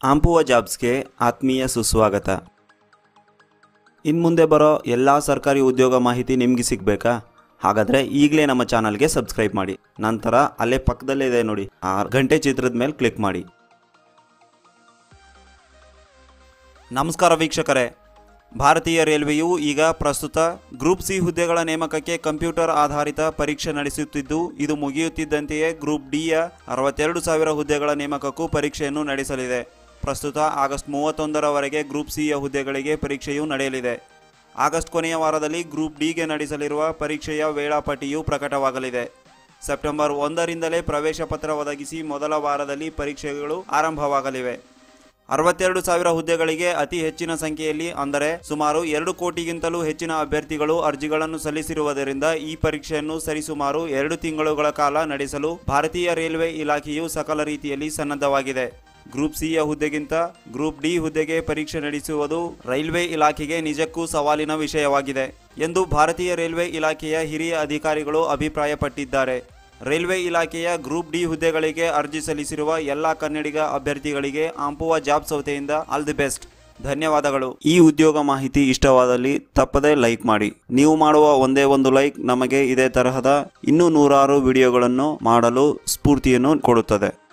ಆಂಪುವ ಜಾಬ್ಸ್ಗೆ ಆತ್ಮೀಯ ಸುಸ್ವಾಗತ ಇನ್ನು ಮುಂದೆ ಬರೋ ಎಲ್ಲ ಸರ್ಕಾರಿ ಉದ್ಯೋಗ ಮಾಹಿತಿ ನಿಮಗೆ ಸಿಗಬೇಕಾ ಹಾಗಾದರೆ ಈಗಲೇ ನಮ್ಮ ಚಾನಲ್ಗೆ ಸಬ್ಸ್ಕ್ರೈಬ್ ಮಾಡಿ ನಂತರ ಅಲ್ಲೇ ಪಕ್ಕದಲ್ಲೇ ಇದೆ ನೋಡಿ ಆ ಗಂಟೆ ಚಿತ್ರದ ಮೇಲೆ ಕ್ಲಿಕ್ ಮಾಡಿ ನಮಸ್ಕಾರ ವೀಕ್ಷಕರೇ ಭಾರತೀಯ ರೈಲ್ವೆಯು ಈಗ ಪ್ರಸ್ತುತ ಗ್ರೂಪ್ ಸಿ ಹುದ್ದೆಗಳ ನೇಮಕಕ್ಕೆ ಕಂಪ್ಯೂಟರ್ ಆಧಾರಿತ ಪರೀಕ್ಷೆ ನಡೆಸುತ್ತಿದ್ದು ಇದು ಮುಗಿಯುತ್ತಿದ್ದಂತೆಯೇ ಗ್ರೂಪ್ ಡಿಯ ಅರವತ್ತೆರಡು ಸಾವಿರ ಹುದ್ದೆಗಳ ನೇಮಕಕ್ಕೂ ಪರೀಕ್ಷೆಯನ್ನು ನಡೆಸಲಿದೆ ಪ್ರಸ್ತುತ ಆಗಸ್ಟ್ ಮೂವತ್ತೊಂದರವರೆಗೆ ಗ್ರೂಪ್ ಸಿಯ ಹುದ್ದೆಗಳಿಗೆ ಪರೀಕ್ಷೆಯು ನಡೆಯಲಿದೆ ಆಗಸ್ಟ್ ಕೊನೆಯ ವಾರದಲ್ಲಿ ಗ್ರೂಪ್ ಡಿಗೆ ನಡೆಸಲಿರುವ ಪರೀಕ್ಷೆಯ ವೇಳಾಪಟ್ಟಿಯು ಪ್ರಕಟವಾಗಲಿದೆ ಸೆಪ್ಟೆಂಬರ್ ಒಂದರಿಂದಲೇ ಪ್ರವೇಶ ಪತ್ರ ಒದಗಿಸಿ ಮೊದಲ ವಾರದಲ್ಲಿ ಪರೀಕ್ಷೆಗಳು ಆರಂಭವಾಗಲಿವೆ ಅರವತ್ತೆರಡು ಸಾವಿರ ಹುದ್ದೆಗಳಿಗೆ ಅತಿ ಹೆಚ್ಚಿನ ಸಂಖ್ಯೆಯಲ್ಲಿ ಅಂದರೆ ಸುಮಾರು ಎರಡು ಕೋಟಿಗಿಂತಲೂ ಹೆಚ್ಚಿನ ಅಭ್ಯರ್ಥಿಗಳು ಅರ್ಜಿಗಳನ್ನು ಸಲ್ಲಿಸಿರುವುದರಿಂದ ಈ ಪರೀಕ್ಷೆಯನ್ನು ಸರಿಸುಮಾರು ಎರಡು ತಿಂಗಳುಗಳ ಕಾಲ ನಡೆಸಲು ಭಾರತೀಯ ರೈಲ್ವೆ ಇಲಾಖೆಯು ಸಕಲ ರೀತಿಯಲ್ಲಿ ಸನ್ನದ್ಧವಾಗಿದೆ ಗ್ರೂಪ್ ಸಿಯ ಹುದ್ದೆಗಿಂತ ಗ್ರೂಪ್ ಡಿ ಹುದ್ದೆಗೆ ಪರೀಕ್ಷೆ ನಡೆಸುವುದು ರೈಲ್ವೆ ಇಲಾಖೆಗೆ ನಿಜಕ್ಕೂ ಸವಾಲಿನ ವಿಷಯವಾಗಿದೆ ಎಂದು ಭಾರತೀಯ ರೈಲ್ವೆ ಇಲಾಖೆಯ ಹಿರಿಯ ಅಧಿಕಾರಿಗಳು ಅಭಿಪ್ರಾಯಪಟ್ಟಿದ್ದಾರೆ ರೈಲ್ವೆ ಇಲಾಖೆಯ ಗ್ರೂಪ್ ಡಿ ಹುದ್ದೆಗಳಿಗೆ ಅರ್ಜಿ ಸಲ್ಲಿಸಿರುವ ಎಲ್ಲ ಕನ್ನಡಿಗ ಅಭ್ಯರ್ಥಿಗಳಿಗೆ ಆಂಪುವ ಜಾಬ್ ಸೌತೆಯಿಂದ ಆಲ್ ದಿ ಬೆಸ್ಟ್ ಧನ್ಯವಾದಗಳು ಈ ಉದ್ಯೋಗ ಮಾಹಿತಿ ಇಷ್ಟವಾದಲ್ಲಿ ತಪ್ಪದೇ ಲೈಕ್ ಮಾಡಿ ನೀವು ಮಾಡುವ ಒಂದೇ ಒಂದು ಲೈಕ್ ನಮಗೆ ಇದೇ ತರಹದ ಇನ್ನೂ ನೂರಾರು ವಿಡಿಯೋಗಳನ್ನು ಮಾಡಲು ಸ್ಫೂರ್ತಿಯನ್ನು ಕೊಡುತ್ತದೆ